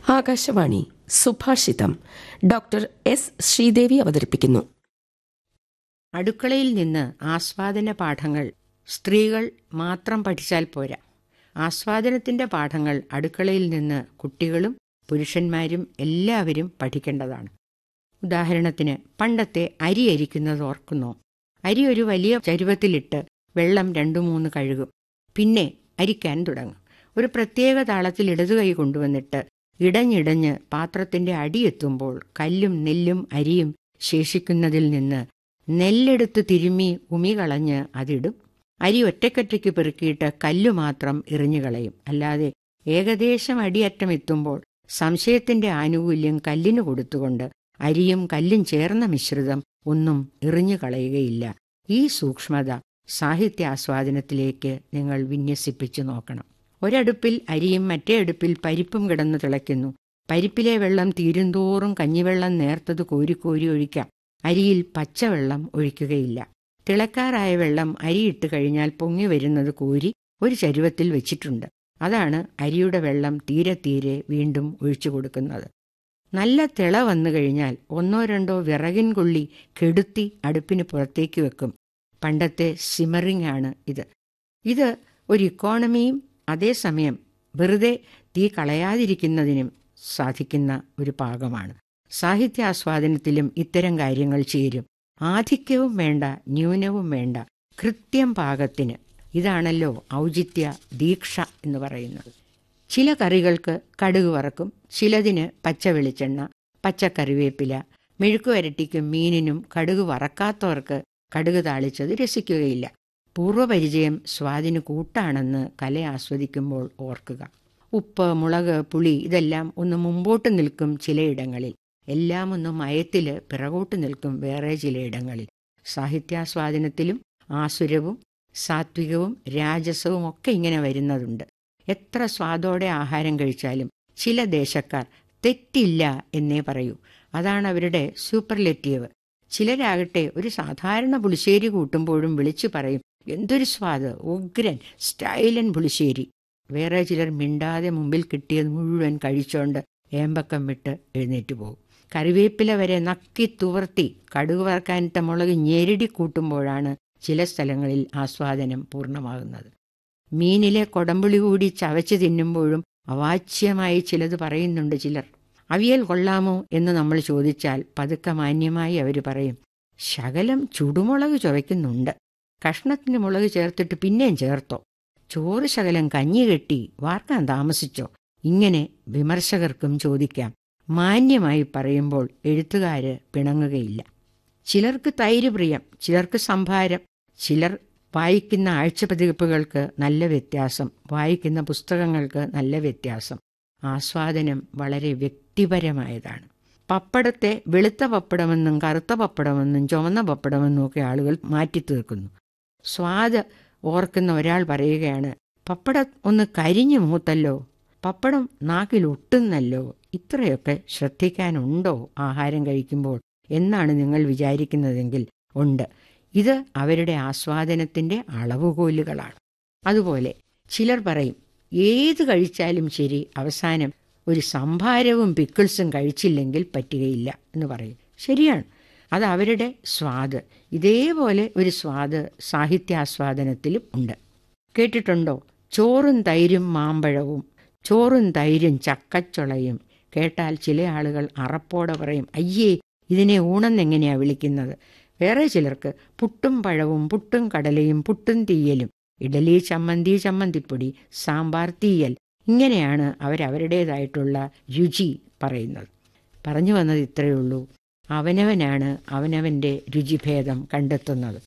ആകാശവാണി സുഭാഷിതം doctor S Sridevi അവതരിപ്പിക്കുന്നു അടുക്കളയിൽ നിന്ന് ആസ്വാദന പാഠങ്ങൾ സ്ത്രീകൾ മാത്രം പഠിച്ചാൽ പോരാ ആസ്വാദനത്തിന്റെ പാഠങ്ങൾ അടുക്കളയിൽ നിന്ന് കുട്ടികളും പുരുഷന്മാരും എല്ലാവരും പഠിക്കേണ്ടതാണ് ഉദാഹരണത്തിന് പണ്ടത്തെ അരി അരിക്കുന്നത് ഓർക്കുന്നോ അരി ഒരു വലിയ ചരുവത്തിലിട്ട് വെള്ളം രണ്ടു മൂന്ന് കഴുകും പിന്നെ അരിക്കാൻ തുടങ്ങും ഒരു പ്രത്യേക താളത്തിൽ ഇടതു കൈ കൊണ്ടുവന്നിട്ട് ഇടഞ്ഞിടഞ്ഞ് പാത്രത്തിന്റെ അടിയെത്തുമ്പോൾ കല്ലും നെല്ലും അരിയും ശേഷിക്കുന്നതിൽ നിന്ന് നെല്ലെടുത്ത് തിരുമ്മി ഉമി കളഞ്ഞ് അതിടും അരി ഒറ്റക്കൊറ്റയ്ക്ക് പെറുക്കിയിട്ട് കല്ലു മാത്രം എറിഞ്ഞുകളയും അല്ലാതെ ഏകദേശം അടിയറ്റം എത്തുമ്പോൾ സംശയത്തിന്റെ ആനുകൂല്യം കല്ലിനു കൊടുത്തുകൊണ്ട് അരിയും കല്ലും ചേർന്ന മിശ്രിതം ഒന്നും എറിഞ്ഞു കളയുകയില്ല ഈ സൂക്ഷ്മത സാഹിത്യാസ്വാദനത്തിലേക്ക് നിങ്ങൾ വിന്യസിപ്പിച്ചു നോക്കണം ഒരടുപ്പിൽ അരിയും മറ്റേ അടുപ്പിൽ പരിപ്പും കിടന്നു തിളയ്ക്കുന്നു പരിപ്പിലെ വെള്ളം തീരുന്തോറും കഞ്ഞിവെള്ളം നേർത്തത് കോരിക്കോരി ഒഴിക്കാം അരിയിൽ പച്ചവെള്ളം ഒഴിക്കുകയില്ല തിളക്കാറായ വെള്ളം അരിയിട്ട് കഴിഞ്ഞാൽ പൊങ്ങി വരുന്നത് കോരി ഒരു ചരുവത്തിൽ വെച്ചിട്ടുണ്ട് അതാണ് അരിയുടെ വെള്ളം തീരെ തീരെ വീണ്ടും ഒഴിച്ചു കൊടുക്കുന്നത് നല്ല തിള വന്നു കഴിഞ്ഞാൽ ഒന്നോ രണ്ടോ വിറകിൻ കൊള്ളി കെടുത്തി അടുപ്പിന് പുറത്തേക്ക് വെക്കും പണ്ടത്തെ സിമറിംഗ് ആണ് ഇത് ഇത് ഒരു ഇക്കോണമിയും അതേസമയം വെറുതെ തീ കളയാതിരിക്കുന്നതിനും സാധിക്കുന്ന ഒരു പാകമാണ് സാഹിത്യാസ്വാദനത്തിലും ഇത്തരം കാര്യങ്ങൾ ചേരും ആധിക്യവും വേണ്ട ന്യൂനവും വേണ്ട കൃത്യം പാകത്തിന് ഇതാണല്ലോ ഔചിത്യ ദീക്ഷ എന്ന് പറയുന്നത് ചില കറികൾക്ക് കടുക് വറക്കും ചിലതിന് പച്ച വെളിച്ചെണ്ണ പച്ചക്കറിവേപ്പില മെഴുക്കുവരട്ടിക്കും മീനിനും കടുക് വറക്കാത്തവർക്ക് കടുക് താളിച്ചത് രസിക്കുകയില്ല പൂർവ്വപരിചയം സ്വാദിന് കൂട്ടാണെന്ന് കല ആസ്വദിക്കുമ്പോൾ ഓർക്കുക ഉപ്പ് മുളക് പുളി ഇതെല്ലാം ഒന്ന് മുമ്പോട്ട് നിൽക്കും ചിലയിടങ്ങളിൽ എല്ലാം ഒന്ന് മയത്തില് പിറകോട്ട് നിൽക്കും വേറെ ചിലയിടങ്ങളിൽ സാഹിത്യാസ്വാദനത്തിലും ആസുരവും സാത്വികവും രാജസവും ഒക്കെ ഇങ്ങനെ വരുന്നതുണ്ട് എത്ര സ്വാദോടെ ആഹാരം കഴിച്ചാലും ചില ദേശക്കാർ തെറ്റില്ല എന്നേ പറയൂ അതാണ് അവരുടെ സൂപ്പർലെറ്റീവ് ചിലരാകട്ടെ ഒരു സാധാരണ പുളിശ്ശേരി കൂട്ടുമ്പോഴും വിളിച്ചു പറയും എന്തൊരു സ്വാദ് ഉഗ്രൻ സ്റ്റൈലൻ പുളിശ്ശേരി വേറെ ചിലർ മിണ്ടാതെ മുമ്പിൽ കിട്ടിയത് മുഴുവൻ കഴിച്ചോണ്ട് ഏമ്പക്കം വിട്ട് എഴുന്നേറ്റ് പോകും കറിവേപ്പില വരെ നക്കി തുവർത്തി കടുക് വറക്കാനിട്ട മുളക് ഞെരടി കൂട്ടുമ്പോഴാണ് ചില സ്ഥലങ്ങളിൽ ആസ്വാദനം പൂർണ്ണമാകുന്നത് മീനിലെ കൊടമ്പുളി കൂടി ചവച്ച് തിന്നുമ്പോഴും അവാച്യമായി ചിലത് പറയുന്നുണ്ട് ചിലർ അവിയൽ കൊള്ളാമോ എന്ന് നമ്മൾ ചോദിച്ചാൽ പതുക്കെ മാന്യമായി അവർ പറയും ശകലം ചുടുമുളക് ചുവയ്ക്കുന്നുണ്ട് കഷ്ണത്തിന് മുളക് ചേർത്തിട്ട് പിന്നെയും ചേർത്തോ ചോറ് ശകലം കഞ്ഞി കെട്ടി വാർക്കാൻ താമസിച്ചോ ഇങ്ങനെ വിമർശകർക്കും ചോദിക്കാം മാന്യമായി പറയുമ്പോൾ എഴുത്തുകാര് പിണങ്ങുകയില്ല ചിലർക്ക് തൈര് പ്രിയം ചിലർക്ക് സംഭാരം ചിലർ വായിക്കുന്ന ആഴ്ചപതിപ്പുകൾക്ക് നല്ല വ്യത്യാസം വായിക്കുന്ന പുസ്തകങ്ങൾക്ക് നല്ല വ്യത്യാസം ആസ്വാദനം വളരെ വ്യക്തിപരമായതാണ് പപ്പടത്തെ വെളുത്ത പപ്പടമെന്നും കറുത്ത പപ്പടമെന്നും ചുവന്ന പപ്പടമെന്നും ഒക്കെ ആളുകൾ മാറ്റി തീർക്കുന്നു സ്വാദ് ഓർക്കുന്ന ഒരാൾ പറയുകയാണ് പപ്പടം ഒന്ന് കരിഞ്ഞു മൂത്തല്ലോ പപ്പടം നാക്കിൽ ഒട്ടുന്നല്ലോ ഇത്രയൊക്കെ ശ്രദ്ധിക്കാനുണ്ടോ ആഹാരം കഴിക്കുമ്പോൾ എന്നാണ് നിങ്ങൾ വിചാരിക്കുന്നതെങ്കിൽ ഉണ്ട് ഇത് അവരുടെ ആസ്വാദനത്തിന്റെ അളവുകോലുകളാണ് അതുപോലെ ചിലർ പറയും ഏത് കഴിച്ചാലും ശരി അവസാനം ഒരു സംഭാരവും പിക്കിൾസും കഴിച്ചില്ലെങ്കിൽ പറ്റുകയില്ല എന്ന് പറയും ശരിയാണ് അത് അവരുടെ സ്വാദ് ഇതേപോലെ ഒരു സ്വാദ് സാഹിത്യാസ്വാദനത്തിലും ഉണ്ട് കേട്ടിട്ടുണ്ടോ ചോറും തൈരും മാമ്പഴവും ചോറും തൈരും ചക്കച്ചുളയും കേട്ടാൽ ചില ആളുകൾ അറപ്പോടെ പറയും അയ്യേ ഇതിനെ ഊണെന്നെങ്ങനെയാ വിളിക്കുന്നത് വേറെ ചിലർക്ക് പുട്ടും പഴവും പുട്ടും കടലയും പുട്ടും തീയലും ഇഡലി ചമ്മന്തി ചമ്മന്തിപ്പൊടി സാമ്പാർ തീയൽ ഇങ്ങനെയാണ് അവരവരുടേതായിട്ടുള്ള രുചി പറയുന്നത് പറഞ്ഞു വന്നത് ഇത്രയേ ഉള്ളൂ അവനവനാണ് അവനവൻ്റെ രുചിഭേദം കണ്ടെത്തുന്നത്